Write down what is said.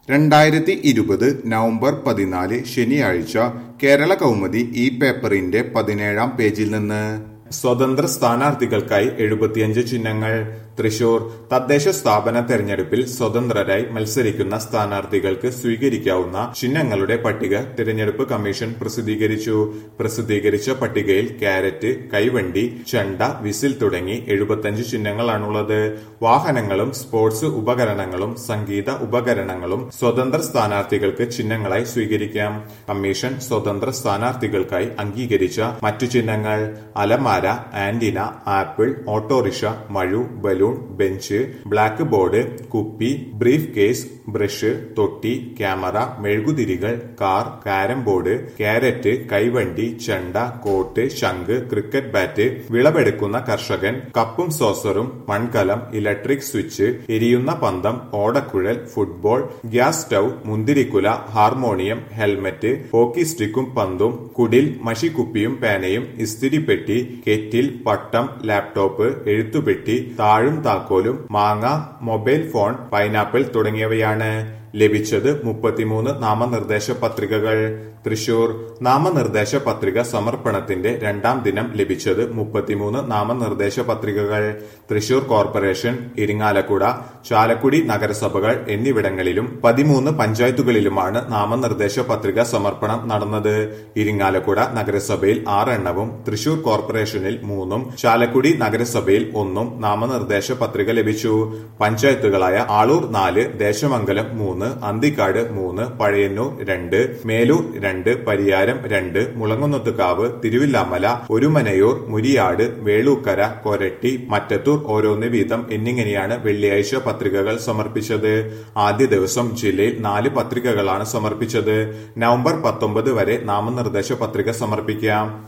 രണ്ടായിരത്തി ഇരുപത് നവംബർ പതിനാല് ശനിയാഴ്ച കേരള കൗമുദി ഈ പേപ്പറിന്റെ പതിനേഴാം പേജിൽ നിന്ന് സ്വതന്ത്ര സ്ഥാനാർത്ഥികൾക്കായി എഴുപത്തിയഞ്ച് ചിഹ്നങ്ങൾ തൃശൂർ തദ്ദേശ സ്ഥാപന തെരഞ്ഞെടുപ്പിൽ സ്വതന്ത്രരായി മത്സരിക്കുന്ന സ്ഥാനാർത്ഥികൾക്ക് സ്വീകരിക്കാവുന്ന ചിഹ്നങ്ങളുടെ പട്ടിക തിരഞ്ഞെടുപ്പ് കമ്മീഷൻ പ്രസിദ്ധീകരിച്ചു പ്രസിദ്ധീകരിച്ച പട്ടികയിൽ ക്യാരറ്റ് കൈവണ്ടി ചെണ്ട വിസിൽ തുടങ്ങി എഴുപത്തഞ്ച് ചിഹ്നങ്ങളാണുള്ളത് വാഹനങ്ങളും സ്പോർട്സ് ഉപകരണങ്ങളും സംഗീത ഉപകരണങ്ങളും സ്വതന്ത്ര സ്ഥാനാർത്ഥികൾക്ക് ചിഹ്നങ്ങളായി സ്വീകരിക്കാം കമ്മീഷൻ സ്വതന്ത്ര സ്ഥാനാർത്ഥികൾക്കായി അംഗീകരിച്ച മറ്റു ചിഹ്നങ്ങൾ അലമാര ആന്റിന ആപ്പിൾ ഓട്ടോറിക്ഷ മഴു ബലൂൺ ബെഞ്ച് ബ്ലാക്ക് ബോർഡ് കുപ്പി ബ്രീഫ് കേസ് ബ്രഷ് തൊട്ടി ക്യാമറ മെഴുകുതിരികൾ കാർ കാരം ബോർഡ് ക്യാരറ്റ് കൈവണ്ടി ചെണ്ട കോട്ട് ശംഖ് ക്രിക്കറ്റ് ബാറ്റ് വിളവെടുക്കുന്ന കർഷകൻ കപ്പും സോസറും മൺകലം ഇലക്ട്രിക് സ്വിച്ച് എരിയുന്ന പന്തം ഓടക്കുഴൽ ഫുട്ബോൾ ഗ്യാസ് സ്റ്റൗ മുന്തിരിക്കുല ഹാർമോണിയം ഹെൽമറ്റ് ഹോക്കി സ്റ്റിക്കും പന്തും കുടിൽ മഷിക്കുപ്പിയും പേനയും ഇസ്തിരിപ്പെട്ടി കെറ്റിൽ പട്ടം ലാപ്ടോപ്പ് എഴുത്തുപെട്ടി താഴും താക്കോലും മാങ്ങ മൊബൈൽ ഫോൺ പൈനാപ്പിൾ തുടങ്ങിയവയാണ് ലഭിച്ചത് മുപ്പത്തിമൂന്ന് നാമനിർദ്ദേശ പത്രികകൾ തൃശൂർ നാമനിർദ്ദേശ പത്രിക സമർപ്പണത്തിന്റെ രണ്ടാം ദിനം ലഭിച്ചത് മുപ്പത്തിമൂന്ന് നാമനിർദ്ദേശ പത്രികകൾ തൃശൂർ കോർപ്പറേഷൻ ഇരിങ്ങാലക്കുട ചാലക്കുടി നഗരസഭകൾ എന്നിവിടങ്ങളിലും പതിമൂന്ന് പഞ്ചായത്തുകളിലുമാണ് നാമനിർദ്ദേശ പത്രിക സമർപ്പണം നടന്നത് ഇരിങ്ങാലക്കുട നഗരസഭയിൽ ആറെണ്ണവും തൃശൂർ കോർപ്പറേഷനിൽ മൂന്നും ചാലക്കുടി നഗരസഭയിൽ ഒന്നും നാമനിർദ്ദേശ പത്രിക ലഭിച്ചു പഞ്ചായത്തുകളായ ആളൂർ നാല് ദേശമംഗലം മൂന്ന് അന്തിക്കാട് മൂന്ന് പഴയന്നൂർ രണ്ട് മേലൂർ രണ്ട് പരിയാരം രണ്ട് മുളങ്ങുന്നത്തുകാവ് തിരുവില്ലാമല ഒരുമനയൂർ മുരിയാട് വേളൂക്കര കൊരട്ടി മറ്റത്തൂർ ഓരോന്ന് വീതം എന്നിങ്ങനെയാണ് വെള്ളിയാഴ്ച പത്രികകൾ സമർപ്പിച്ചത് ആദ്യ ദിവസം ജില്ലയിൽ നാല് പത്രികകളാണ് സമർപ്പിച്ചത് നവംബർ പത്തൊമ്പത് വരെ നാമനിർദ്ദേശ പത്രിക സമർപ്പിക്കാം